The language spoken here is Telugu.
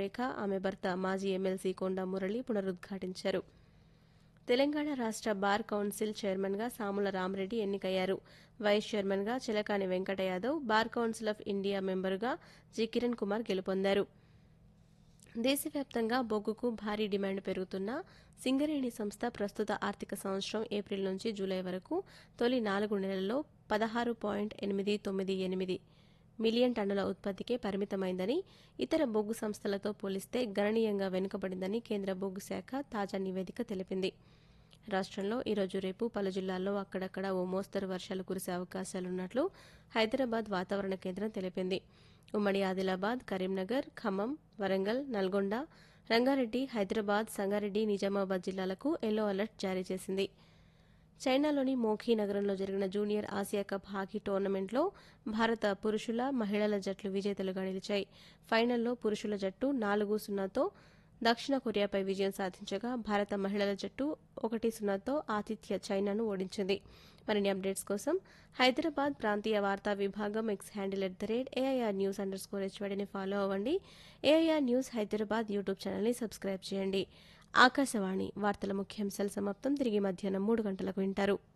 రేఖ ఆమె భర్త మాజీ ఎమ్మెల్సీ కొండ మురళి పునరుద్ఘాటించారు తెలంగాణ రాష్ట్ర బార్ కౌన్సిల్ చైర్మన్గా సాముల రామరెడ్డి ఎన్నికయ్యారు వైస్ చైర్మన్గా Chilakani Venkata Yadav bar council of India మెంబరుగా జి కిరణ్ కుమార్ గెలుపొందారు దేశవ్యాప్తంగా బొగ్గుకు భారీ డిమాండ్ పెరుగుతున్న సింగరేణి సంస్థ ప్రస్తుత ఆర్థిక సంవత్సరం ఏప్రిల్ నుంచి జూలై వరకు తొలి నాలుగు నెలల్లో పదహారు పాయింట్ ఎనిమిది తొమ్మిది ఎనిమిది మిలియన్ టన్నుల ఉత్పత్తికే పరిమితమైందని ఇతర బొగ్గు సంస్థలతో పోలిస్తే గణనీయంగా వెనుకబడిందని కేంద్ర బొగ్గు శాఖ తాజా నివేదిక తెలిపింది రాష్ట్రంలో ఈరోజు రేపు పలు జిల్లాల్లో అక్కడక్కడ ఓ మోస్తరు వర్షాలు కురిసే అవకాశాలున్నట్లు హైదరాబాద్ వాతావరణ కేంద్రం తెలిపింది ఉమ్మడి ఆదిలాబాద్ కరీంనగర్ ఖమ్మం వరంగల్ నల్గొండ రంగారెడ్డి హైదరాబాద్ సంగారెడ్డి నిజామాబాద్ జిల్లాలకు ఎల్లో అలర్ట్ జారీ చేసింది చైనాలోని మోఖీ నగరంలో జరిగిన జూనియర్ ఆసియా కప్ హాకీ టోర్నమెంట్లో భారత పురుషుల మహిళల జట్లు విజేతలుగా నిలిచాయి ఫైనల్లో పురుషుల జట్టు నాలుగు సున్నాతో దక్షిణ కొరియాపై విజయం సాధించగా భారత మహిళల జట్టు ఒకటి సున్నాతో ఆతిథ్య చైనాను ఓడించింది మరిన్ని అప్డేట్స్ కోసం హైదరాబాద్ ప్రాంతీయ వార్తా విభాగం X handle at the rate AIR news underscore హెచ్వడిని ఫాలో అవ్వండి ఏఐఆర్ న్యూస్ హైదరాబాద్ యూట్యూబ్ ఛానల్ని సబ్స్క్రైబ్ చేయండి ఆకాశవాణి వార్తల ముఖ్యాంశాలు సమాప్తం తిరిగి మధ్యాహ్నం మూడు గంటలకు వింటారు